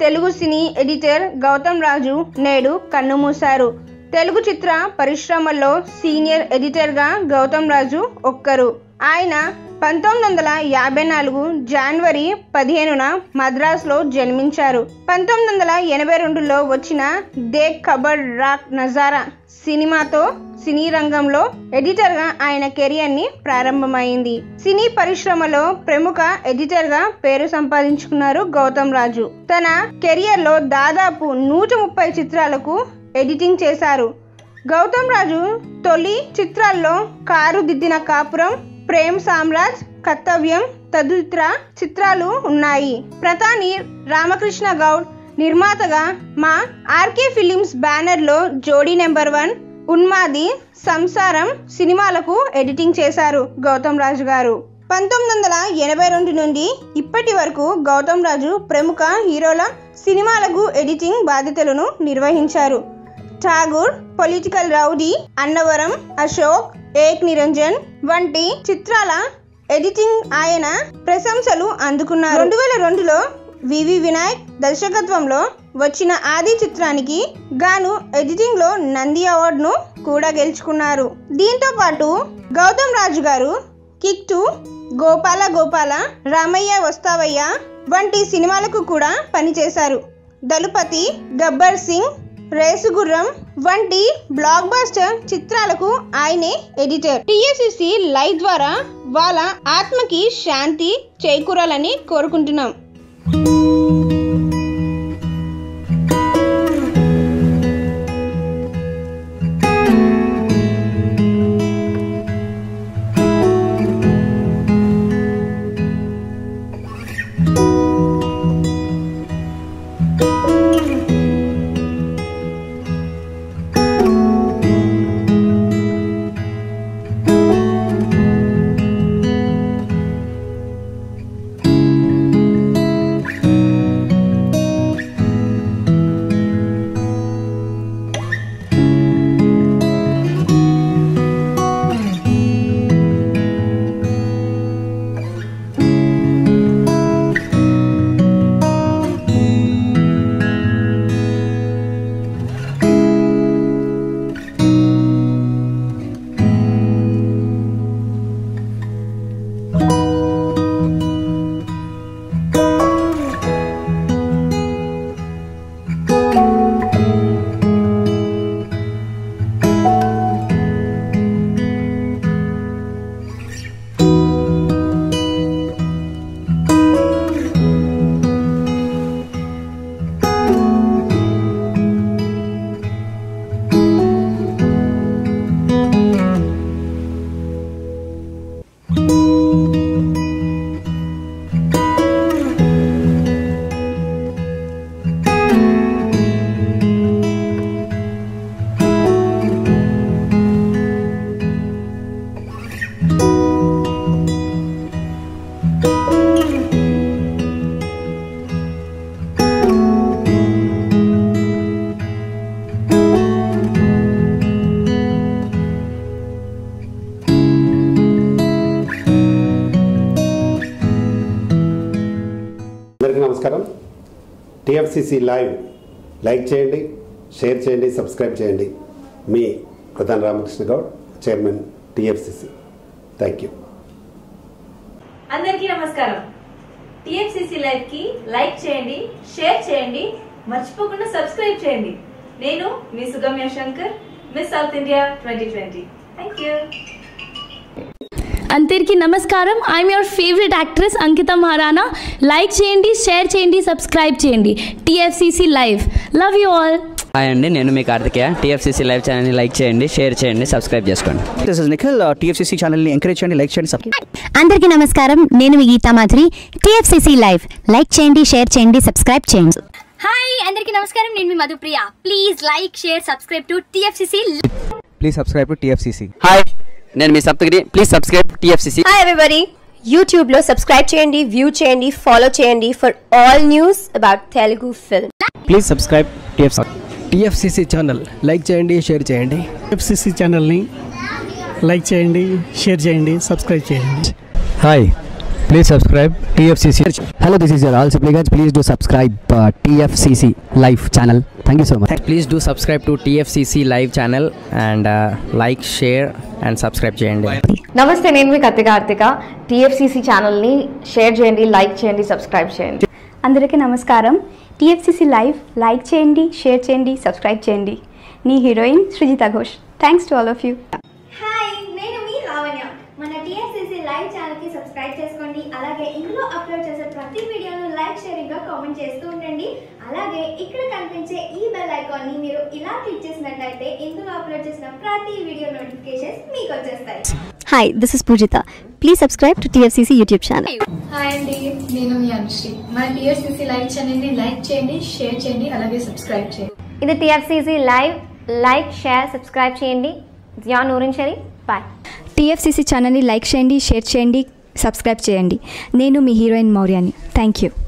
Telugu cine editor Gautam Raju నేడు కన్నుమూశారు తెలుగు చిత్ర పరిశ్రమల్లో సీనియర్ ఎడిటర్గా గౌతమ్ రాజు ఒక్కరు ఆయన పంతొమ్మిది వందల యాభై నాలుగు జనవరి పదిహేనున మద్రాసులో జన్మించారు పంతొమ్మిది వందల ఎనభై రెండులో వచ్చిన దే కబర్ రాక్ నజారా సినిమాతో సినీ రంగంలో ఎడిటర్గా ఆయన కెరియర్ని ప్రారంభమైంది సినీ పరిశ్రమలో ప్రముఖ ఎడిటర్గా పేరు సంపాదించుకున్నారు గౌతమ్ రాజు తన కెరియర్లో దాదాపు నూట ముప్పై చిత్రాలకు ఎడిటింగ్ చేశారు గౌతమ్ రాజు తొలి చిత్రాల్లో కారు దిద్దిన కాపురం ప్రేమ్ సామ్రాజ్ కర్తవ్యం తదితర చిత్రాలు ఉన్నాయి ప్రధాని రామకృష్ణ గౌడ్ నిర్మాతగా మా ఆర్కే ఫిలిమ్స్ బ్యానర్లో జోడీ నెంబర్ వన్ ఉన్మాది సంసారం సినిమాలకు ఎడిటింగ్ చేశారు గౌతమ్ రాజు గారు పంతొమ్మిది వందల ఎనభై రెండు నుండి ఇప్పటి వరకు గౌతమ్ రాజు ప్రముఖ హీరోల సినిమాలకు ఎడిటింగ్ బాధ్యతలను నిర్వహించారు ఠాగూర్ పొలిటికల్ రౌడీ అన్నవరం అశోక్ ఏక్ నిరంజన్ వంటి చిత్రాల ఎడిటింగ్ ఆయన ప్రశంసలు అందుకున్నారు రెండు వేల రెండులో వివి వినాయక్ దర్శకత్వంలో వచ్చిన ఆది చిత్రానికి గాను ఎడిటింగ్ లో నంది అవార్డును కూడా గెలుచుకున్నారు దీంతో పాటు గౌతమ్ రాజు గారు కిక్ టు గోపాల గోపాల రామయ్య వస్తావయ్య వంటి సినిమాలకు కూడా పనిచేశారు దళపతి గబ్బర్ సింగ్ రేసుగుర్రం వంటి బ్లాక్ బాస్టర్ చిత్రాలకు ఆయనే ఎడిటర్ టిఎస్సిసి లైవ్ ద్వారా వాళ్ళ ఆత్మకి శాంతి చేకూరాలని కోరుకుంటున్నాం అందరికీ నమస్కారం టిఎఫ్సిసి లైవ్ లైక్ చేయండి షేర్ చేయండి సబ్స్క్రైబ్ చేయండి మీ Pradhan Ramakrishna Goud chairman TFCC thank you అందరికీ నమస్కారం టిఎఫ్సిసి లైవ్ కి లైక్ చేయండి షేర్ చేయండి మర్చిపోకుండా సబ్స్క్రైబ్ చేయండి నేను మీ Sugamya Shankar miss South India twenty twenty thank you అందరికీ నమస్కారం I'm your favourite actress Ankita Maharana like చేయండి షేర్ చేయండి సబ్స్క్రైబ్ చేయండి TFCC live love you all hi అండి నేను మీ కార్తికేయ టీఎఫ్సీసీ లైవ్ ఛానల్ని లైక్ చేయండి షేర్ చేయండి సబ్స్క్రైబ్ చేసుకోండి దిస్ ఇస్ నిఖిల్ టీఎఫ్సీసీ ఛానల్ని ఎంకరేజ్ చేయండి లైక్ చేయండి సబ్స్క్రైబ్ అందరికీ నమస్కారం నేను మీ Geetha Madhuri TFCC live like చేయండి షేర్ చేయండి సబ్స్క్రైబ్ చేయండి హాయ్ అందరికీ నమస్కారం నేను మీ Madhupriya please like share subscribe to TFCC please subscribe to TFCC hi నేను మీ Saptagiri please subscribe TFCC hi everybody YouTube లో సబ్స్క్రైబ్ చేయండి వ్యూ చేయండి ఫాలో చేయండి for all news about Telugu film please subscribe TFC TFCC channel like చేయండి share చేయండి FCC ఛానల్ని like చేయండి షేర్ చేయండి సబ్స్క్రైబ్ చేయండి hi please subscribe TFCC hello this is your all Sipligunj please do subscribe TFCC live channel thank you so much please do subscribe to TFCC live channel and like share and subscribe చేయండి నమస్తే నేను మీ Katthi Karthika TFCC ఛానల్ని share చేయండి like చేయండి subscribe చేయండి అందరికీ నమస్కారం టీఎఫ్సిసి లైవ్ లైక్ చేయండి షేర్ చేయండి సబ్స్క్రైబ్ చేయండి నీ heroine Srijita Ghosh thanks to all of you hi నేను మీ లావణ్య మన టీఎస్సీసీ లైవ్ ఛానల్కి సబ్స్క్రైబ్ చేసుకోండి అలాగే ఇందులో అప్లోడ్ చేసే ప్రతి వీడియోను లైక్ షేరింగ్గా కామెంట్ చేస్తూ ఉండండి అలాగే ఇక్కడ కనిపించే ఈ బెల్ ఐకాన్ని మీరు ఇలా క్లిక్ చేసినట్లయితే ఇందులో అప్లోడ్ చేసిన ప్రతి వీడియో నోటిఫికేషన్స్ మీకు వచ్చేస్తాయి hi this is Pujitha please subscribe to TFCC YouTube channel hi అండి నేను మీ అనుశ్రీ మన టీఎస్సీసీ లైవ్ ఛానల్ని లైక్ చేయండి షేర్ చేయండి అలాగే సబ్స్క్రైబ్ చేయండి ఇది TFCC live like share subscribe చేయండి జియా నూరిన్ షరీఫ్ బాయ్ టీఎఫ్సిసి ఛానల్ని లైక్ చేయండి షేర్ చేయండి సబ్స్క్రైబ్ చేయండి నేను మీ హీరోయిన్ మౌర్యాని థ్యాంక్ యూ